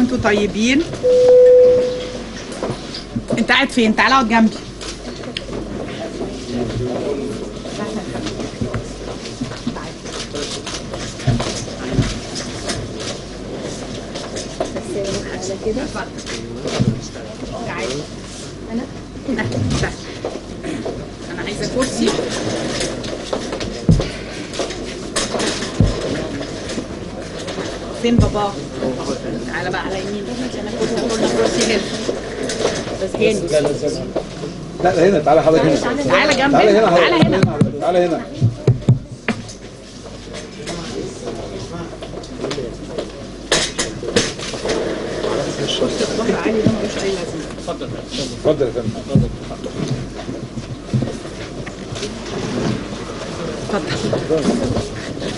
وانتم طيبين انت قاعد فين تعالى اقعد جنبي على كده تعالى انا تعالى. انا عايزه كرسي فين بابا تعالى بقى على يمين انا كنت هقول لك كرسي هنا بس هنا لا هنا تعالى حضرتك هنا تعالى جنبي تعالى هنا تعالى حضرتك هنا تعالى هنا الظهر عالي ده ملوش اي لازمه اتفضل يا فندم اتفضل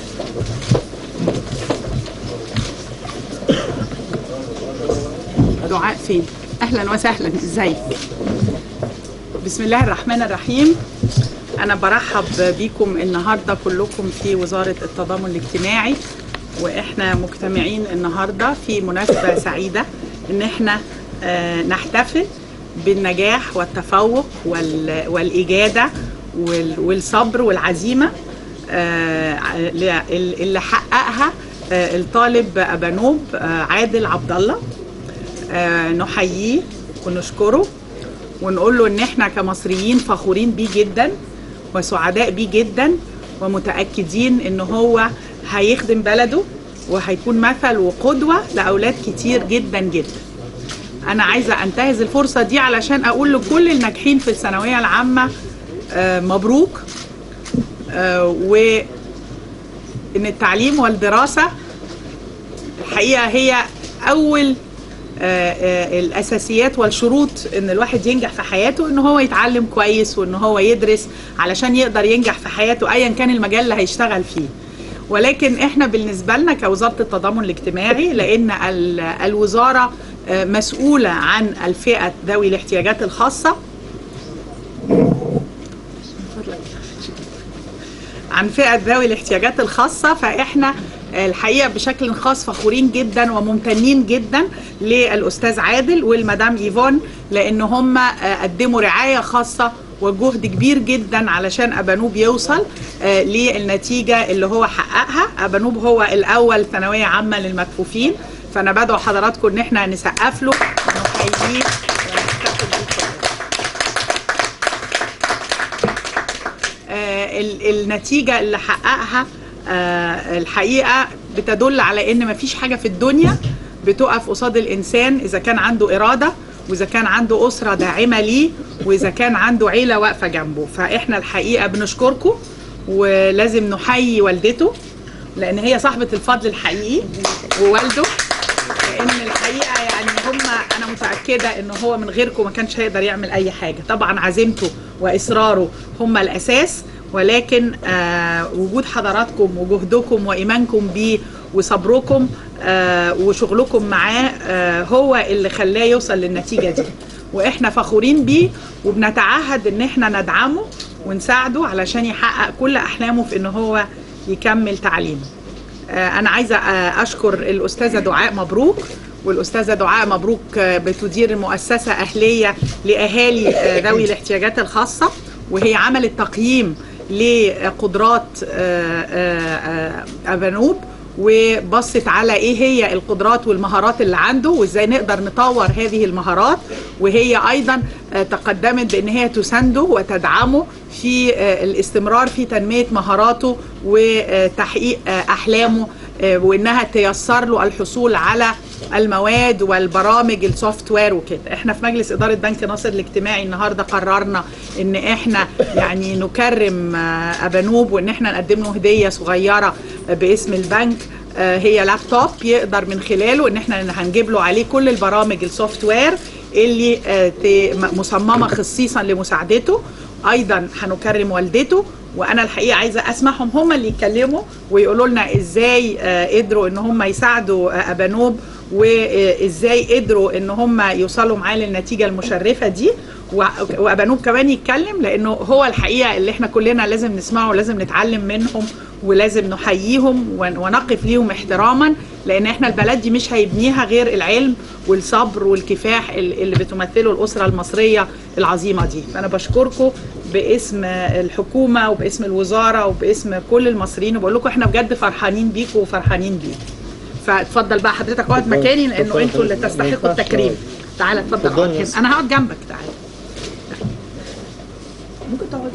دعاء فين اهلا وسهلا ازيك بسم الله الرحمن الرحيم انا برحب بيكم النهارده كلكم في وزاره التضامن الاجتماعي واحنا مجتمعين النهارده في مناسبه سعيده ان احنا آه، نحتفل بالنجاح والتفوق وال- والاجاده وال- والصبر والعزيمه آه، اللي حققها آه، الطالب ابانوب آه، عادل عبد الله آه، نحييه ونشكره ونقول له ان احنا كمصريين فخورين بيه جدا وسعداء بيه جدا ومتاكدين ان هو هيخدم بلده وهيكون مثل وقدوه لاولاد كتير جدا جدا انا عايزه انتهز الفرصه دي علشان اقول لكل الناجحين في الثانويه العامه آه، مبروك آه، وان التعليم والدراسه الحقيقه هي اول آه، آه، الاساسيات والشروط ان الواحد ينجح في حياته ان هو يتعلم كويس وان هو يدرس علشان يقدر ينجح في حياته ايا كان المجال اللي هيشتغل فيه ولكن احنا بالنسبه لنا كوزاره التضامن الاجتماعي لان ال- الوزاره آه، مسؤوله عن الفئه ذوي الاحتياجات الخاصه عن فئة ذوي الاحتياجات الخاصة فإحنا الحقيقة بشكل خاص فخورين جدا وممتنين جدا للأستاذ عادل والمدام إيفون لأن هم قدموا رعاية خاصة وجهد كبير جدا علشان أبانوب يوصل آه، للنتيجة اللي هو حققها أبانوب هو الأول ثانوية عامة للمكفوفين فأنا بدعو حضراتكم إن احنا نسقف له ونحييه ونحتفل بيه آه، ال- النتيجة اللي حققها آه، الحقيقة بتدل على ان مفيش حاجة في الدنيا بتقف قصاد الانسان اذا كان عنده ارادة واذا كان عنده اسرة داعمة ليه واذا كان عنده عيلة واقفة جنبه فاحنا الحقيقة بنشكركم ولازم نحيي والدته لان هي صاحبة الفضل الحقيقي ووالده لان الحقيقه يعني هم انا متاكده ان هو من غيركم ما كانش هيقدر يعمل اي حاجه طبعا عزيمته واصراره هم الاساس ولكن آه وجود حضراتكم وجهدكم وايمانكم بيه وصبركم آه وشغلكم معاه آه هو اللي خلاه يوصل للنتيجه دي واحنا فخورين بيه وبنتعهد ان احنا ندعمه ونساعده علشان يحقق كل احلامه في ان هو يكمل تعليمه آه، انا عايزه آه، اشكر الاستاذه دعاء مبروك والاستاذه دعاء مبروك آه، بتدير مؤسسه اهليه لاهالي آه، ذوي الاحتياجات الخاصه وهي عملت تقييم لقدرات آه، آه، آه، ابانوب وبصت على ايه هي القدرات والمهارات اللي عنده وازاي نقدر نطور هذه المهارات وهي ايضا آه، تقدمت بان هي تسانده وتدعمه في آه، الاستمرار في تنميه مهاراته وتحقيق آه، احلامه آه، وانها تيسر له الحصول على المواد والبرامج السوفت وير وكده احنا في مجلس اداره بنك ناصر الاجتماعي النهارده قررنا ان احنا يعني نكرم آه، ابانوب وان احنا نقدم له هديه صغيره آه، باسم البنك آه، هي لابتوب يقدر من خلاله ان احنا هنجيب له عليه كل البرامج السوفت وير اللي آه، ت- م- مصممه خصيصا لمساعدته ايضا هنكرم والدته وانا الحقيقه عايزه اسمعهم هم اللي يتكلموا ويقولوا لنا ازاي آه، قدروا ان هم يساعدوا آه، ابانوب وازاي قدروا ان هم يوصلوا معاه للنتيجه المشرفه دي و- وابانوب كمان يتكلم لانه هو الحقيقه اللي احنا كلنا لازم نسمعه ولازم نتعلم منهم ولازم نحييهم ون- ونقف ليهم احتراما لان احنا البلد دي مش هيبنيها غير العلم والصبر والكفاح ال- اللي بتمثله الاسره المصريه العظيمه دي فانا بشكركم باسم الحكومه وباسم الوزاره وباسم كل المصريين وبقول لكم احنا بجد فرحانين بيكم وفرحانين بيكم فاتفضل بقى حضرتك اقعد اتفضل. مكاني لانه اتفضل. انتوا اللي ما تستحقوا ينفعش التكريم تقعد. تعالى اتفضل اتفضل اقعد يا هنا. أستاذ. انا هقعد جنبك تعالى ممكن تقعد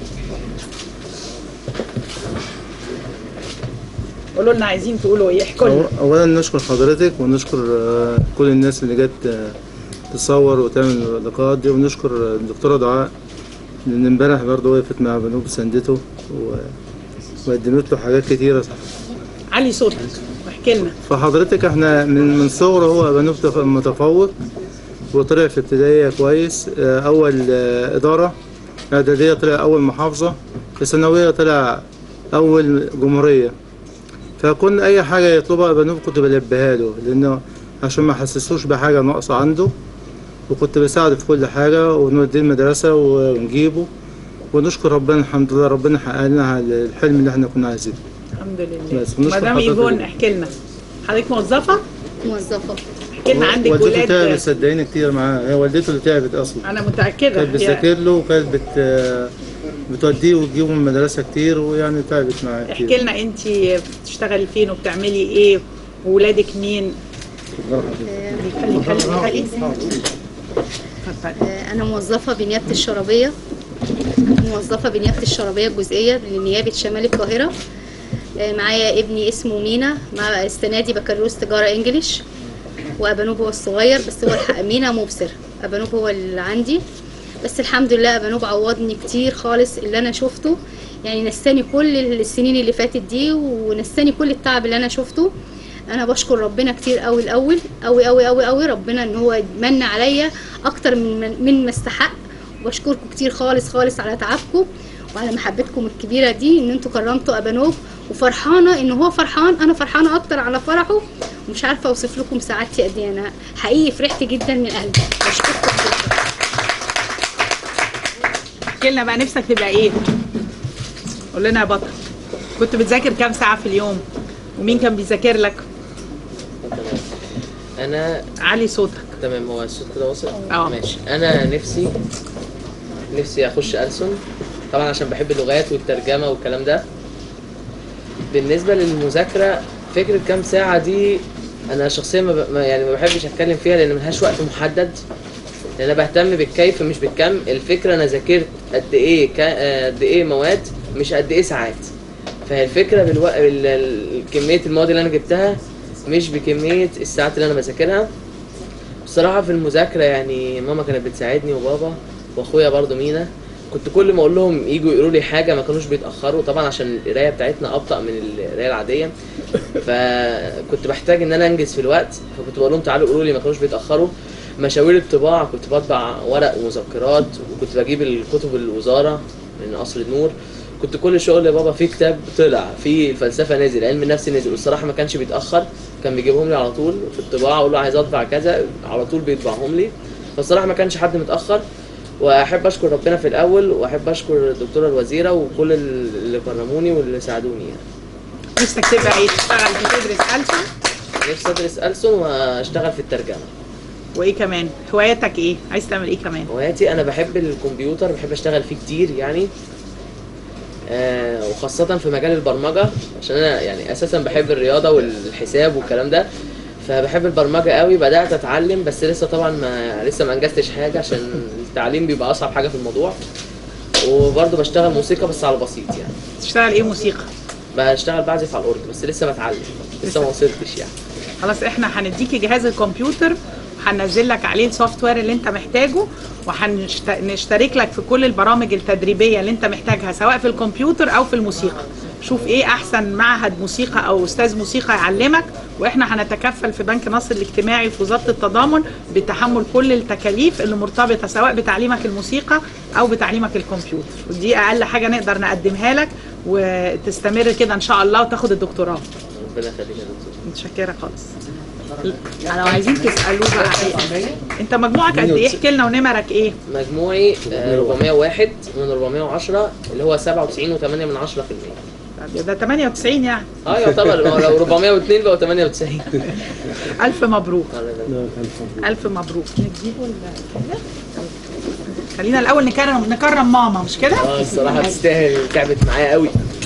قولوا لنا عايزين تقولوا ايه احكوا لنا أو- اولا نشكر حضرتك ونشكر آه، كل الناس اللي جت آه، تصور وتعمل اللقاءات دي ونشكر آه، الدكتوره دعاء لان امبارح برضه وقفت مع بنوب ساندته و- وقدمت له حاجات كتيره علي صوتك واحكي لنا فحضرتك احنا من من صغره هو بنوب تف- متفوق وطلع في ابتدائيه كويس آه، اول آه، اداره اعداديه طلع اول محافظه في ثانويه طلع اول جمهوريه فكل اي حاجه يطلبها بنوب كنت بلبيها له لانه عشان ما حسسوش بحاجه ناقصه عنده وكنت بساعده في كل حاجه ونوديه المدرسه ونجيبه ونشكر ربنا الحمد لله ربنا حقق لنا الحلم اللي احنا كنا عايزينه الحمد لله بس ونشكر مدام حضرتك. ايفون احكي لنا حضرتك موظفه موظفة احكي لنا عندك والدته تعبت ولاد صدقيني كتير معاه هي والدته اللي تعبت اصلا انا متاكده كانت هي- بتذاكر له وكانت بت بتوديه وتجيبه من المدرسه كتير ويعني تعبت معاه احكي كتير لنا انت بتشتغلي فين وبتعملي ايه وولادك مين خلي خلي خلي اتفضلي. آه، أنا موظفة بنيابة الشرابية موظفة بنيابة الشرابية الجزئية لنيابة شمال القاهرة آه، معايا ابني اسمه مينا مع السنة دي بكالوريوس تجارة انجليش وأبانوب هو الصغير بس هو الحق مينا مبصر أبانوب هو اللي عندي بس الحمد لله أبانوب عوضني كتير خالص اللي أنا شفته يعني نساني كل السنين اللي فاتت دي ونساني كل التعب اللي أنا شفته انا بشكر ربنا كتير قوي الاول قوي قوي قوي قوي ربنا ان هو من عليا اكتر من من ما استحق وبشكركم كتير خالص خالص على تعبكم وعلى محبتكم الكبيره دي ان انتوا كرمتوا ابانوب وفرحانه ان هو فرحان انا فرحانه اكتر على فرحه ومش عارفه اوصف لكم سعادتي قد ايه انا حقيقي فرحت جدا من قلبي بشكركم جدا احكي لنا بقى نفسك تبقى ايه قول لنا يا بطل كنت بتذاكر كام ساعه في اليوم ومين كان بيذاكر لك انا علي صوتك تمام هو الصوت كده واصل اه. ماشي انا نفسي نفسي اخش ألسن طبعا عشان بحب اللغات والترجمه والكلام ده بالنسبه للمذاكره فكره كام ساعه دي انا شخصيا ما ب... ما يعني ما بحبش اتكلم فيها لان ملهاش وقت محدد لان انا بهتم بالكيف مش بالكم الفكره انا ذاكرت قد ايه كا... آه، قد ايه مواد مش قد ايه ساعات فهي الفكره بالو... ال... ال- كميه المواد اللي انا جبتها مش بكميه الساعات اللي انا بذاكرها بصراحة في المذاكرة يعني ماما كانت بتساعدني وبابا واخويا برضو مينا كنت كل ما اقول لهم يجوا يقولوا لي حاجة ما كانوش بيتأخروا طبعا عشان القراية بتاعتنا أبطأ من القراية العادية فكنت بحتاج إن أنا أنجز في الوقت فكنت بقول لهم تعالوا قولوا لي ما كانوش بيتأخروا مشاوير الطباعة كنت بطبع ورق ومذكرات وكنت بجيب الكتب الوزارة من قصر النور كنت كل شغل بابا في كتاب طلع في الفلسفه نزل علم النفس نزل والصراحه ما كانش بيتاخر كان بيجيبهم لي على طول في الطباعه اقول له عايز اطبع كذا على طول بيطبعهم لي فالصراحه ما كانش حد متاخر واحب اشكر ربنا في الاول واحب اشكر الدكتوره الوزيره وكل اللي كرموني واللي ساعدوني يعني نفسك تبقى ايه تشتغل بتدرس ألسن نفسي ادرس ألسن واشتغل في الترجمه وايه كمان هواياتك ايه عايز تعمل ايه كمان هواياتي انا بحب الكمبيوتر بحب اشتغل فيه كتير يعني آه وخاصة في مجال البرمجة عشان انا يعني اساسا بحب الرياضة والحساب والكلام ده فبحب البرمجة قوي بدأت اتعلم بس لسه طبعا ما لسه ما انجزتش حاجة عشان التعليم بيبقى اصعب حاجة في الموضوع وبرضه بشتغل موسيقى بس على بسيط يعني تشتغل ايه موسيقى بشتغل بعزف على الاورج بس لسه بتعلم لسه ما وصلتش يعني خلاص احنا هنديكي جهاز الكمبيوتر وهننزل لك عليه السوفت وير اللي انت محتاجه وهنشترك لك في كل البرامج التدريبيه اللي انت محتاجها سواء في الكمبيوتر او في الموسيقى شوف ايه احسن معهد موسيقى او استاذ موسيقى يعلمك واحنا هنتكفل في بنك مصر الاجتماعي في وزاره التضامن بتحمل كل التكاليف اللي مرتبطه سواء بتعليمك الموسيقى او بتعليمك الكمبيوتر ودي اقل حاجه نقدر نقدمها لك وتستمر كده ان شاء الله وتاخد الدكتوراه ربنا يخليك يا دكتور متشكرة خالص لو عايزين تسألوه بقى إيه؟ انت مجموعك قد ايه احكي لنا ونمرك ايه مجموعي آه، 401 من 410 اللي هو 97.8 من 10% ده 98 يعني اه يعتبر ما هو لو 402 بقوا 98 الف مبروك الله يبارك. الف مبروك نجيبه ولا حاجة؟ خلينا الاول نكرم نكرم ماما مش كده اه الصراحه تستاهل تعبت معايا قوي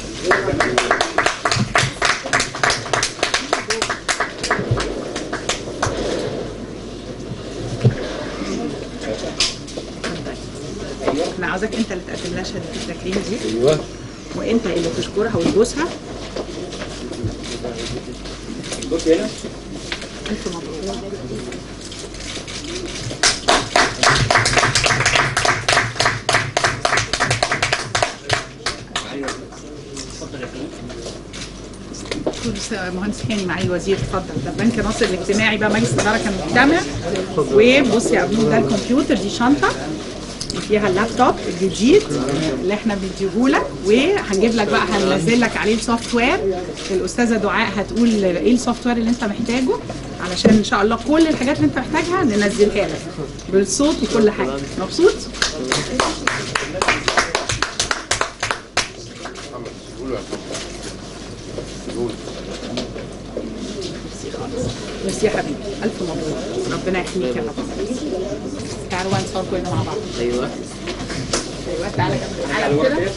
انا عاوزاك انت اللي تقدم لها شهاده التكريم دي ايوه وانت اللي تشكرها وتبوسها بص هنا الف مبروك دكتور مهندس هاني معالي الوزير اتفضل ده بنك مصر الاجتماعي بقى مجلس الاداره كان مجتمع وبص يا ابنو ده الكمبيوتر دي شنطه فيها اللابتوب الجديد اللي احنا بنديهولك وهنجيب لك بقى هننزل لك عليه السوفت وير الاستاذه دعاء هتقول ايه السوفت وير اللي انت محتاجه علشان ان شاء الله كل الحاجات اللي انت محتاجها ننزلها لك بالصوت وكل حاجه مبسوط ميرسي يا حبيبي الف مبروك ربنا يحميك يا رب تعالوا بقى نصور كلنا مع بعض ايوه ايوه تعالى جنب- تعالى كده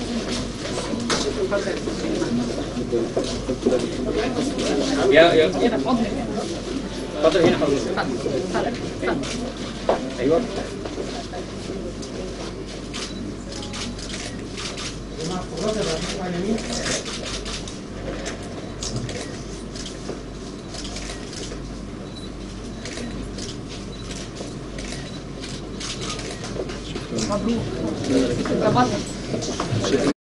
يا يا هنا في حضنك اتفضل هنا حضرتك اتفضل اتفضل اتفضل ايوه مبروك انت بطل